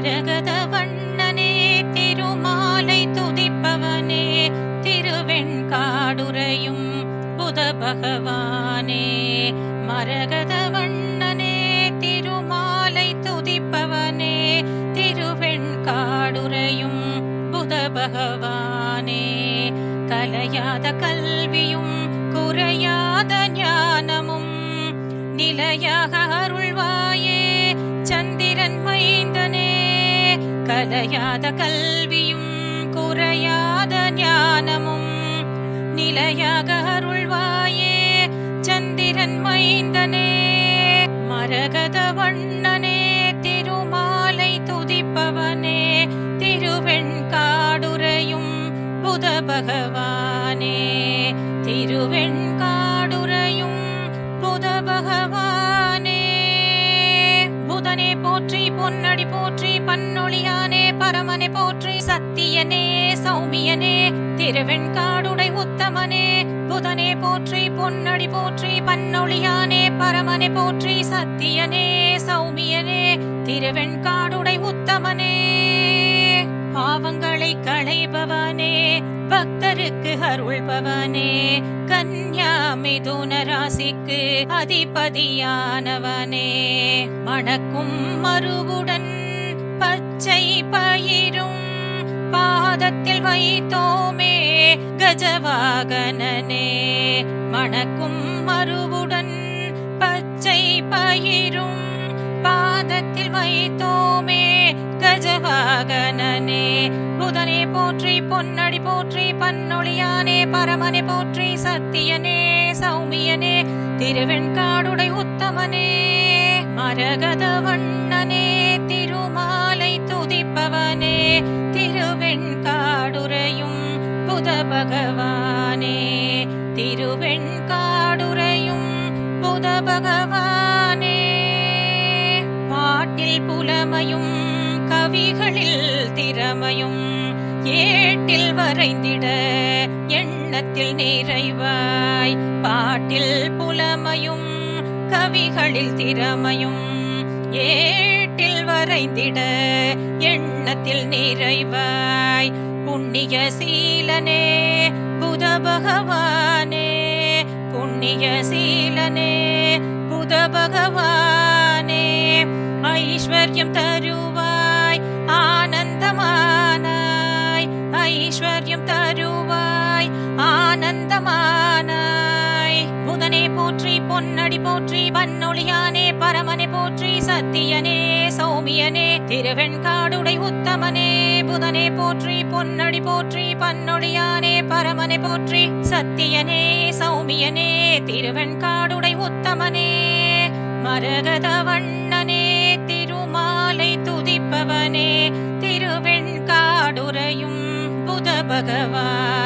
மரகத வண்ணனே திருமாலை துதிப்பவனே திருவெண்காடுரையும் புத பகவானே மரகத வண்ணனே திருமாலை துதிப்பவனே திருவெண்காடுரையும் புத பகவானே கலையாத கல்வியும் குறையாத ஞானமும் நிலையாக அருள்வாயே சந்திரன் மைந்தனே கலையாத கல்வியும் குறையாத ஞானமும் நிலையாக அருள்வாயே சந்திரன் மைந்தனே மரகத வண்ணனே திருமாலை துதிப்பவனே திருவெண்காடுரையும் புத பகவானே திருவெண்காடுரையும் புத பகவானே புதனே போற்றி பொன்னடி போற்றி பன்னொழியானே பரமனை போற்றி சத்தியனே சௌமியனே திருவெண்காடுடை உத்தமனே புதனே போற்றி பொன்னடி போற்றி பன்னொழியானே பரமனை போற்றி சத்தியனே சௌமியனே திருவெண்காடுடை உத்தமனே பாவங்களை களைபவனே பக்தருக்கு அருள்பவனே கன்யா மிதுன ராசிக்கு அதிபதியானவனே மணக்கும் மறுவுடன் பச்சை பயிரும் பாதத்தில் வைத்தோமே கஜவாகனனே மணக்கும் மறுவுடன் பச்சை பயிரும் பாதத்தில் வைத்தோமே கஜவாகனனே புதனே போற்றி பொன்னடி போற்றி பன்னொழியானே பரமனை போற்றி சத்தியனே சௌமியனே திருவெண்காடுடை உத்தமனே மரகத வண்ணனே திருமாலை துதிப்பவனே திருவெண்காடுரையும் புத பகவானே திருவெண்காடுரையும் புத பகவானே பாட்டில் புலமையும் கவிகளில் திறமையும் ஏட்டில் வரைந்திட எண்ணத்தில் நிறைவாய் பாட்டில் புலமையும் கவிகளில் திறமையும் ஏட்டில் வரைந்திட எண்ணத்தில் நிறைவாய் புண்ணிய சீலனே புத பகவானே புண்ணிய சீலனே புத பகவானே ஐஸ்வர்யம் தருவாய் ஆனந்தமானாய் ஐஸ்வர்யம் தருவாய் ஆனந்தமானாய் புதனே போற்றி பொன்னடி போற்றி பன்னொழியானே பரமனை போற்றி சத்தியனே சௌமியனே திருவெண்காடுடை உத்தமனே புதனே போற்றி பொன்னடி போற்றி பன்னொழியானே பரமனை போற்றி சத்தியனே சௌமியனே திருவெண்காடுடை உத்தமனே மரகத வண்ணனே திருமாலை துதிப்பவனே திருவெண்காடுரையும் புத பகவான்